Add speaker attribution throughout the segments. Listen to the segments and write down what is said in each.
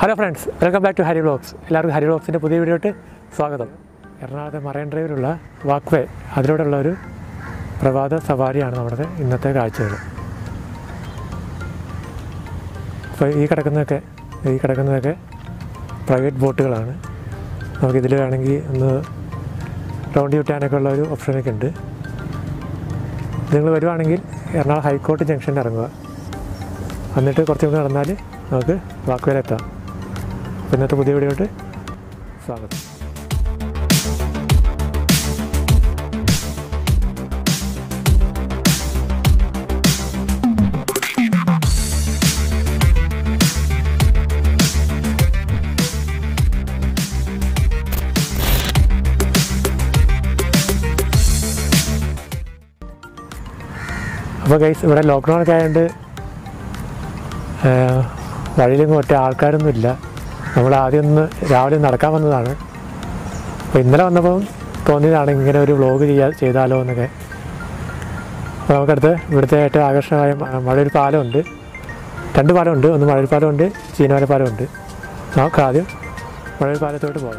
Speaker 1: Hello friends welcome back to Hari vlogs എല്ലാവർക്കും ഹരി വ്ളോഗ്സിൻ്റെ പുതിയ വീഡിയോട്ട് സ്വാഗതം എറണാകുളത്തെ മറൈൻ ഡ്രൈവിലുള്ള വാക്ക് വേ അതിലൂടെയുള്ള ഒരു പ്രഭാത സവാരിയാണ് നമ്മുടെ ഇന്നത്തെ കാഴ്ചകൾ അപ്പോൾ ഈ കിടക്കുന്നതൊക്കെ ഈ കിടക്കുന്നതൊക്കെ പ്രൈവറ്റ് ബോട്ടുകളാണ് നമുക്കിതിൽ വേണമെങ്കിൽ ഒന്ന് റൗണ്ട് ചുറ്റാനൊക്കെ ഉള്ള ഒരു ഓപ്ഷനൊക്കെ ഉണ്ട് നിങ്ങൾ വരുവാണെങ്കിൽ എറണാകുളം ഹൈക്കോർട്ട് ജംഗ്ഷനിൽ ഇറങ്ങുക എന്നിട്ട് കുറച്ചും കൂടി നടന്നാൽ നമുക്ക് വാക്കുവരെത്താം അപ്പോൾ ഇന്നത്തെ പുതിയ വീഡിയോട്ട് സ്വാഗതം അപ്പോൾ ഗൈസ് ഇവിടെ ലോക്ക്ഡൗൺ ഒക്കെ ആയതുകൊണ്ട് വഴിയിലെങ്ങും ഒറ്റ ആൾക്കാരൊന്നും ഇല്ല നമ്മൾ ആദ്യം ഒന്ന് രാവിലെ നടക്കാൻ വന്നതാണ് അപ്പോൾ ഇന്നലെ വന്നപ്പം തോന്നിയതാണ് ഇങ്ങനെ ഒരു വ്ളോഗ് ചെയ്യാ ചെയ്താലോ എന്നൊക്കെ അപ്പോൾ നമുക്കടുത്ത് ഇവിടുത്തെ ഏറ്റവും ആകർഷകമായ മ- മഴയൊരു പാലമുണ്ട് രണ്ട് പാലമുണ്ട് ഒന്ന് മഴയൊരു പാലമുണ്ട് ചീനവല പാലമുണ്ട് നമുക്ക് ആദ്യം മഴയൊരു പാലത്തോട്ട് പോകാം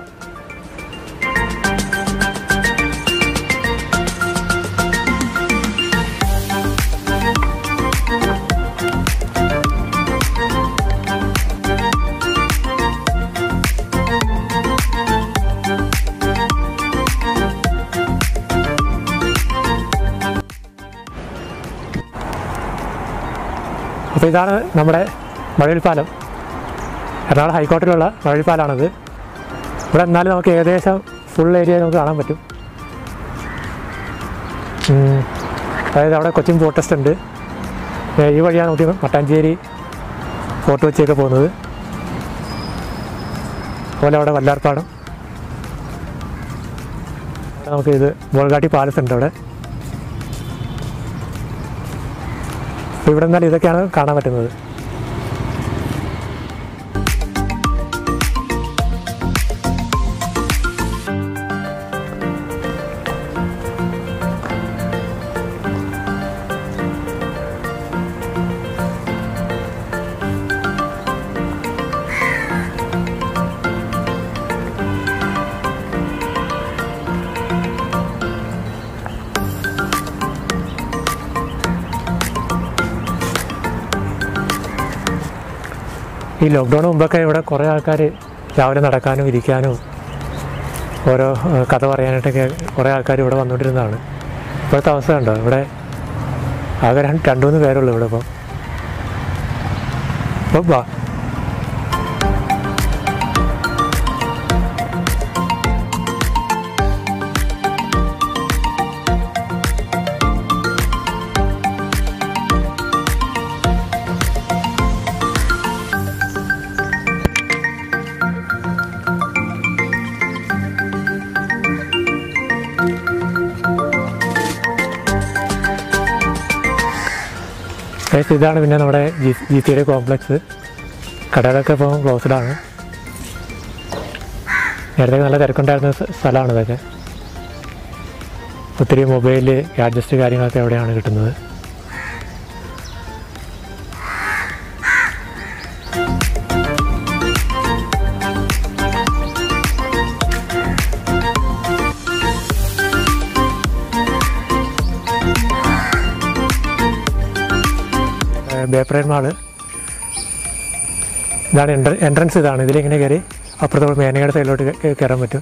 Speaker 1: അപ്പോൾ ഇതാണ് നമ്മുടെ മഴവിൽപ്പാലം എറണാകുളം ഹൈക്കോർട്ടിലുള്ള മഴവിൽപ്പാലാണത് ഇവിടെ എന്നാലും നമുക്ക് ഏകദേശം ഫുൾ ഏരിയ നമുക്ക് കാണാൻ പറ്റും ഉം. അതായത് അവിടെ കൊച്ചിൻ പോർട്ട് ടെസ്റ്റ് ഉണ്ട് ഏ, ഈ വഴിയാണ് നോക്കി മട്ടാഞ്ചേരി ഫോർട്ട് കൊച്ചിയൊക്കെ പോകുന്നത് അതുപോലെ അവിടെ വല്ലാർപ്പാടം അവിടെ നമുക്ക് ഇത് ബോൾഗാട്ടി പാലസ് ഉണ്ട് അവിടെ അപ്പോൾ ഇവിടെ നിന്നാൽ ഇതൊക്കെയാണ് കാണാൻ പറ്റുന്നത് ഈ ലോക്ക്ഡൗൺ മുമ്പൊക്കെ ഇവിടെ കുറേ ആൾക്കാർ രാവിലെ നടക്കാനും ഇരിക്കാനും ഓരോ ഏഹ്, കഥ പറയാനായിട്ടൊക്കെ കുറേ ആൾക്കാർ ഇവിടെ വന്നുകൊണ്ടിരുന്നതാണ് ഇപ്പോഴത്തെ അവസ്ഥ ഉണ്ടോ ഇവിടെ ആകെ രണ്ട് രണ്ട് മൂന്ന് പേരുള്ളൂ ഇവിടെ ഇപ്പം ഇപ്പം വാ ഗൈസ് ഇതാണ് പിന്നെ നമ്മുടെ ജി ജി സിയുടെ കോംപ്ലക്സ് കടകളൊക്കെ ഇപ്പോൾ ക്ലോസ്ഡ് ആണ് നേരത്തെ നല്ല തിരക്കുണ്ടായിരുന്ന സ്ഥ- സ്ഥലമാണ് ഇതൊക്കെ ഒത്തിരി മൊബൈൽ ഗാഡ്ജസ്റ്റ് കാര്യങ്ങളൊക്കെ എവിടെയാണ് കിട്ടുന്നത് ബേപ്പറേൻ മാള് ഇതാണ് എൻട്ര എൻട്രൻസ് ഇതാണ് ഇതിലിങ്ങനെ കയറി അപ്പുറത്തോട്ട് മേനയുടെ സൈഡിലോട്ട് കേ- കയറാൻ പറ്റും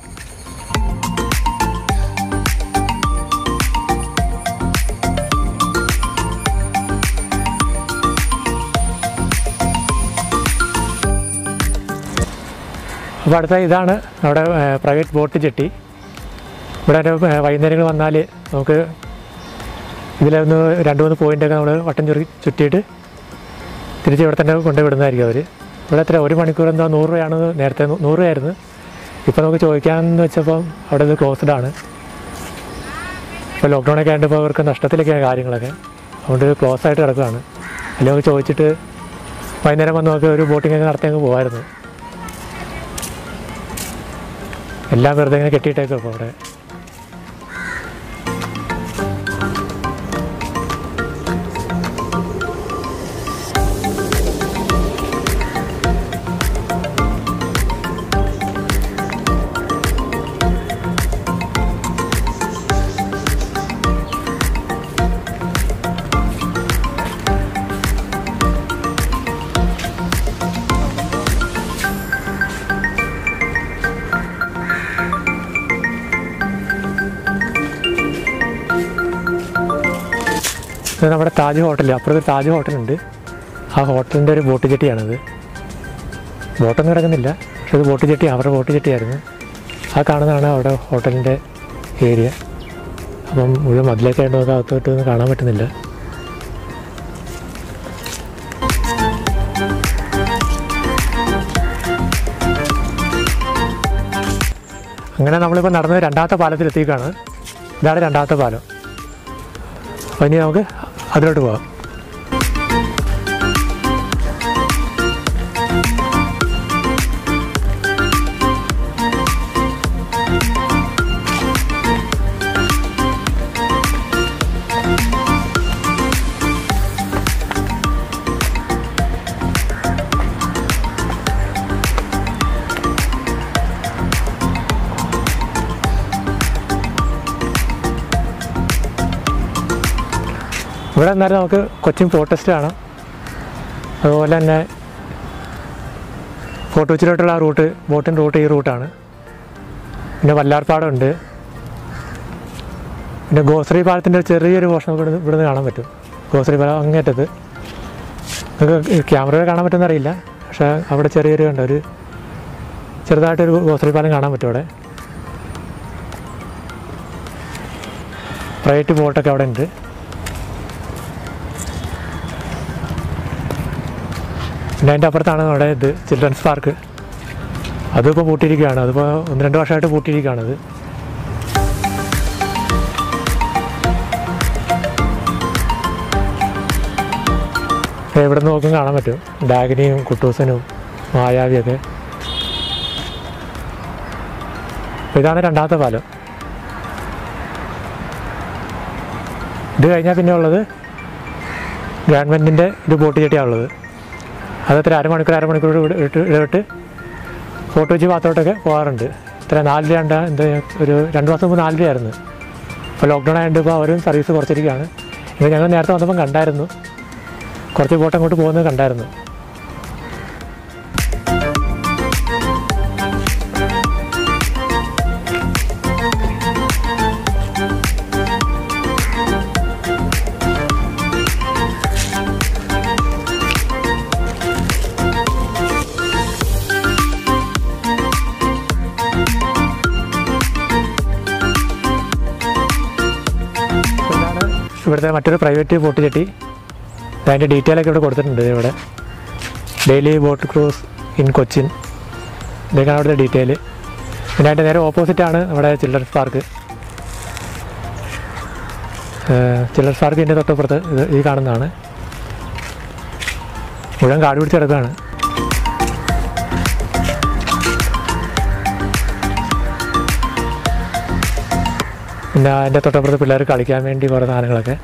Speaker 1: അപ്പോൾ അടുത്ത ഇതാണ് നമ്മുടെ പ്രൈവറ്റ് ബോട്ട് ജെട്ടി ഇവിടെ ഒരു, ഏ, വൈകുന്നേരങ്ങൾ വന്നാൽ നമുക്ക് ഇതിലൊന്ന് രണ്ട് മൂന്ന് പോയിൻ്റൊക്കെ നമ്മൾ വട്ടം ചുരുക്കി ചുറ്റിയിട്ട് തിരിച്ച് ഇവിടെ തന്നെ കൊണ്ടുവിടുന്നതായിരിക്കും അവർ ഇവിടെ എത്ര ഒരു മണിക്കൂർ എന്താ നൂറ് രൂപയാണ് നേരത്തെ നൂ- നൂറ് രൂപയായിരുന്നു ഇപ്പോൾ നമുക്ക് ചോദിക്കാമെന്ന് വെച്ചപ്പം അവിടെ ഇത് ക്ലോസ്ഡ് ആണ് ഇപ്പോൾ ലോക്ക്ഡൗണൊക്കെ ആയതുകൊണ്ട് ഇപ്പോൾ അവർക്ക് നഷ്ടത്തിലൊക്കെയാണ് കാര്യങ്ങളൊക്കെ അതുകൊണ്ട് ക്ലോസ് ആയിട്ട് കിടക്കുകയാണ് അല്ലെങ്കിൽ നമുക്ക് ചോദിച്ചിട്ട് വൈകുന്നേരം വന്ന് നമുക്ക് ഒരു ബോട്ടിംഗ് ഒക്കെ നടത്തി അങ്ങ് പോകുമായിരുന്നു എല്ലാം വെറുതെ ഇങ്ങനെ കെട്ടിയിട്ടേക്കും ഇപ്പോൾ അവിടെ ഇത് നമ്മുടെ താജ് ഹോട്ടൽ അപ്പുറത്ത് താജ് ഹോട്ടലുണ്ട് ആ ഹോട്ടലിൻ്റെ ഒരു ബോട്ട് ചെട്ടിയാണിത് ബോട്ടൊന്നും കിടക്കുന്നില്ല പക്ഷെ ഇത് ബോട്ട് ചെട്ടി അവരുടെ ബോട്ട് ചെട്ടിയായിരുന്നു ആ കാണുന്നതാണ് അവിടെ ഹോട്ടലിൻ്റെ ഏരിയ അപ്പം മുഴുവൻ മതിലേക്കായിട്ട് നമുക്ക് അകത്തോട്ടൊന്നും കാണാൻ പറ്റുന്നില്ല അങ്ങനെ നമ്മളിപ്പോൾ നടന്നത് രണ്ടാമത്തെ പാലത്തിലെത്തിക്കാണ് ഇതാണ് രണ്ടാമത്തെ പാലം അപ്പോൾ ഇനി നമുക്ക് അതിലോട്ട് പോകാം ഇവിടെ എന്നാലും നമുക്ക് കൊച്ചിൻ ഫോർട്ട് ടെസ്റ്റ് കാണാം അതുപോലെ തന്നെ ഫോർട്ട് കൊച്ചിയിലോട്ടുള്ള ആ റൂട്ട് ബോട്ടിൻ്റെ റൂട്ട് ഈ റൂട്ടാണ് പിന്നെ വല്ലാർപ്പാടമുണ്ട് പിന്നെ ഗോശ്രീ പാലത്തിൻ്റെ ഒരു ചെറിയൊരു പോർഷൻ നമുക്ക് ഇവിടുന്ന് ഇവിടുന്ന് കാണാൻ പറ്റും ഗോശ്രീ പാലം അങ്ങേറ്റത്ത് നിങ്ങൾക്ക് ക്യാമറയിൽ കാണാൻ പറ്റുമെന്ന് അറിയില്ല പക്ഷേ അവിടെ ചെറിയൊരു ഉണ്ട് ഒരു ചെറുതായിട്ടൊരു ഗോശ്രീ പാലം കാണാൻ പറ്റും അവിടെ പ്രൈവറ്റ് ബോട്ടൊക്കെ അവിടെ ഉണ്ട് പിന്നെ അതിൻ്റെ അപ്പുറത്താണ് നമ്മുടെ ഇത് ചിൽഡ്രൻസ് പാർക്ക് അതിപ്പോൾ പൂട്ടിയിരിക്കുകയാണ് അതിപ്പോൾ ഒന്ന് രണ്ട് വർഷമായിട്ട് പൂട്ടിയിരിക്കുകയാണ് അത് എവിടെ നിന്ന് നോക്കും കാണാൻ പറ്റും ഡാഗിനിയും കുട്ടൂസനും മായാവിയൊക്കെ അപ്പോൾ ഇതാണ് രണ്ടാമത്തെ പാലം ഇത് കഴിഞ്ഞാൽ പിന്നെ ഉള്ളത് ഗവൺമെൻറ്റിൻ്റെ ഒരു ബോട്ട് ചെട്ടിയാണുള്ളത് അതത്ര അരമണിക്കൂർ അരമണിക്കൂർ ഇവിടെ ഇട്ട് ഇടവിട്ട് ഫോട്ടോ വെച്ച് ഭാഗത്തോട്ടൊക്കെ പോകാറുണ്ട് ഇത്ര നാല് രണ്ട എന്താ ഒരു രണ്ട് മാസം മുമ്പ് നാല് രൂപയായിരുന്നു ഇപ്പോൾ ലോക്ക്ഡൗൺ ആയതുകൊണ്ട് ഇപ്പോൾ അവരും സർവീസ് കുറച്ചിരിക്കുകയാണ് ഇത് ഞങ്ങൾ നേരത്തെ വന്നപ്പം കണ്ടായിരുന്നു കുറച്ച് ബോട്ട് അങ്ങോട്ട് പോകുന്നത് കണ്ടായിരുന്നു ഇതാണ് ഇവിടുത്തെ മറ്റൊരു പ്രൈവറ്റ് ബോട്ട് ചെട്ടി അതിൻ്റെ ഡീറ്റെയിൽ ഒക്കെ ഇവിടെ കൊടുത്തിട്ടുണ്ട് ഇവിടെ daily boat cruise in Cochin ഇതൊക്കെയാണ് അവിടുത്തെ ഡീറ്റെയിൽ പിന്നെ അതിൻ്റെ നേരെ ഓപ്പോസിറ്റാണ് നമ്മുടെ ചിൽഡ്രൻസ് പാർക്ക് ചിൽഡ്രൻസ് പാർക്ക് ഇതിൻ്റെ തൊട്ടപ്പുറത്ത് ഇത് ഈ കാണുന്നതാണ് മുഴുവൻ കാട് പിടിച്ച് കിടക്കുകയാണ് പിന്നെ അതിൻ്റെ തൊട്ടപ്പുറത്ത് പിള്ളേർ കളിക്കാൻ വേണ്ടി കുറേ സാധനങ്ങളൊക്കെ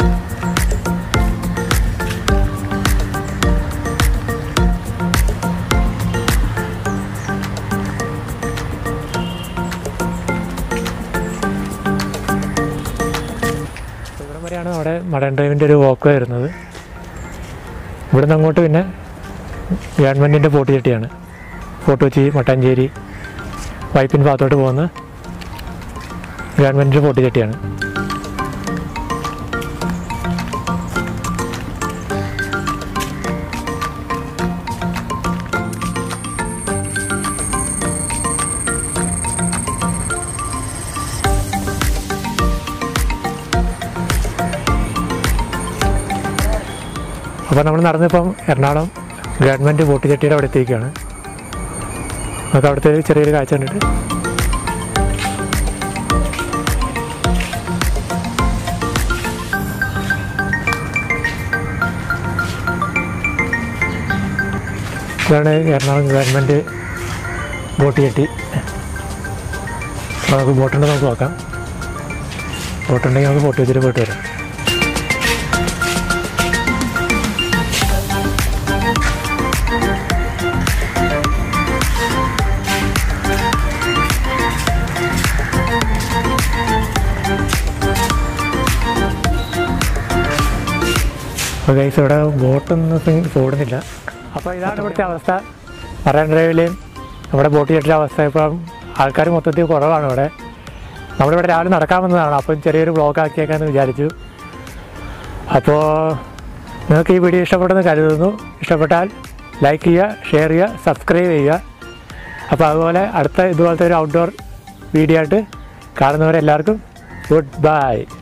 Speaker 1: ഇവിടം വരെയാണ് അവിടെ മടൻ ഡ്രൈവിൻ്റെ ഒരു വാക്ക് വരുന്നത് ഇവിടുന്ന് അങ്ങോട്ട് പിന്നെ ഗവൺമെൻറ്റിൻ്റെ പോട്ട് ചെട്ടിയാണ് ഫോർട്ട് കൊച്ചി മട്ടാഞ്ചേരി വൈപ്പിൻ ഭാഗത്തോട്ട് പോകുന്ന ഗവൺമെൻറ് പോട്ട് ചെട്ടിയാണ് അപ്പോൾ നമ്മൾ നടന്നിപ്പം എറണാകുളം ഗവൺമെൻറ് ബോട്ട് ചെട്ടിയുടെ അവിടെ എത്തിയിരിക്കുകയാണ് നമുക്ക് അവിടുത്തെ ചെറിയൊരു കാഴ്ച കണ്ടിട്ട് ഇതാണ് എറണാകുളം ഗവൺമെൻറ് ബോട്ട് ചെട്ടി അപ്പോൾ നമുക്ക് ബോട്ടുണ്ടെങ്കിൽ നമുക്ക് നോക്കാം ബോട്ടുണ്ടെങ്കിൽ നമുക്ക് ബോട്ട് വെച്ചിട്ട് പോയിട്ട് വരാം അപ്പോൾ ഗൈസ് ഇവിടെ ബോട്ടൊന്നും ഇപ്പം ഓടുന്നില്ല അപ്പോൾ ഇതാണ് ഇവിടുത്തെ അവസ്ഥ മറൈൻ ഡ്രൈവിലെയും നമ്മുടെ ബോട്ട് ചെട്ടിലെ അവസ്ഥ ഇപ്പം ആൾക്കാർ മൊത്തത്തിൽ കുറവാണ് ഇവിടെ നമ്മളിവിടെ രാവിലെ നടക്കാൻ വന്നതാണ് അപ്പം ചെറിയൊരു ബ്ലോക്ക് ആക്കിയേക്കാന്ന് വിചാരിച്ചു അപ്പോൾ നിങ്ങൾക്ക് ഈ വീഡിയോ ഇഷ്ടപ്പെട്ടെന്ന് കരുതുന്നു ഇഷ്ടപ്പെട്ടാൽ ലൈക്ക് ചെയ്യുക ഷെയർ ചെയ്യുക സബ്സ്ക്രൈബ് ചെയ്യുക അപ്പോൾ അതുപോലെ അടുത്ത ഇതുപോലത്തെ ഒരു ഔട്ട്ഡോർ വീഡിയോ ആയിട്ട് കാണുന്നവരെല്ലാവർക്കും ഗുഡ് ബൈ